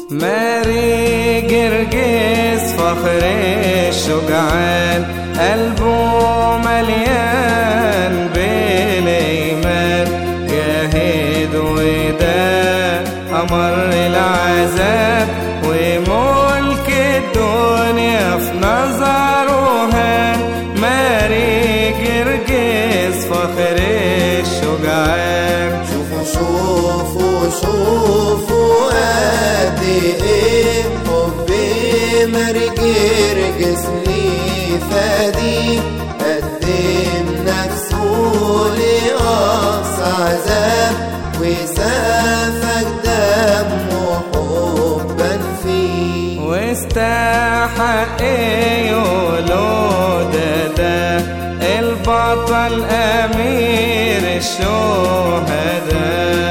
ماري جرجس فخر الشجعان قلبه مليان بالإيمان جاهد وده أمر العذاب وملك الدنيا في نظره هان ماري جرجس فخر الشجعان شوفوا شوفوا شوفوا قد ايه حبي مرجرجس لي فادي قدم نفسه لأقصى عذاب وسافك دمه حبا فيه واستحق يقولوا ده ده البطل أمير الشهداء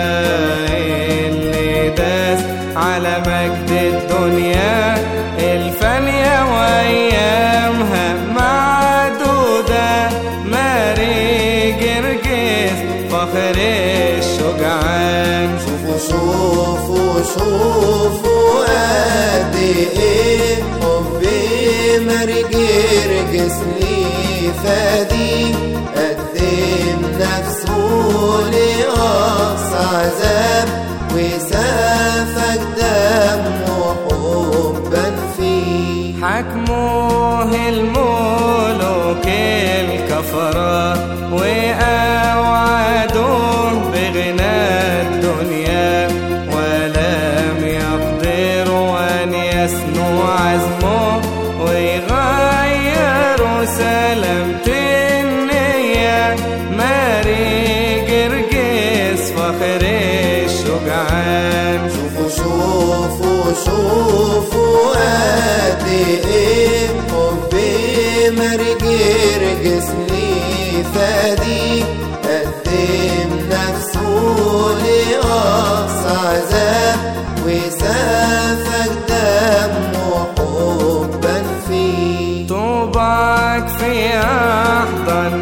اللي داس على مجد الدنيا الفانية وأيامها معدودة ماري جرجس فخر الشجعان شوفوا شوفوا شوفوا قد ايه حبي مرجرجس لي فادي قدم نفسه لأقصى عذاب وسافك دمه حبا فيه حكموه الملوك الكفرة وأوعدوه بغنى الدنيا ولم يقدروا أن يسنوا عزمه ويغيروا سلامة النية ماري جرجس فخر الشجعان شوفوا شوفوا شوفوا قد ايه حبي مرجرجس لي فادي قدم نفسه لأقصى عذاب وسافك دمه حبا فيه طوبك في أحضن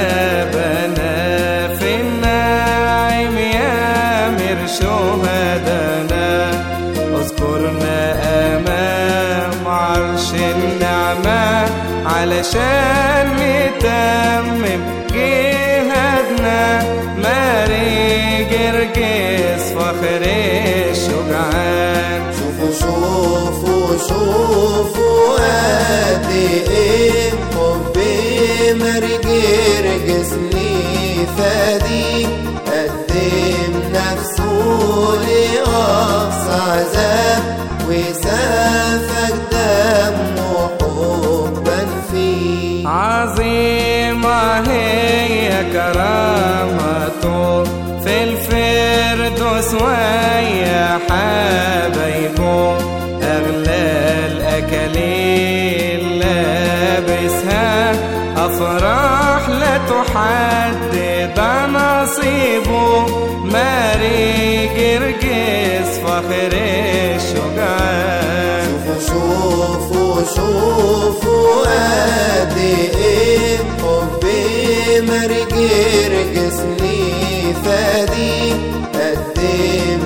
آبنا في النعيم يا مر شهدنا اذكرنا أمام عرش النعمة علشان نتمم جهادنا ماري جرجس فخر الشجعان شوفوا شوفوا شوفوا قد ايه حبي مرجرجس لي فادي قدم نفسه لأقصى عذاب وسافك دمه حبا فيه عظيمة هي كرامته في الفردوس ويا حبايبه أغلى الأكاليل لابسها أفراح لا تحدد نصيبه ماري جرجس فخر الشجعان شوفوا شوفوا شوفوا قد ايه حبي مرجرجس لي فادي قدم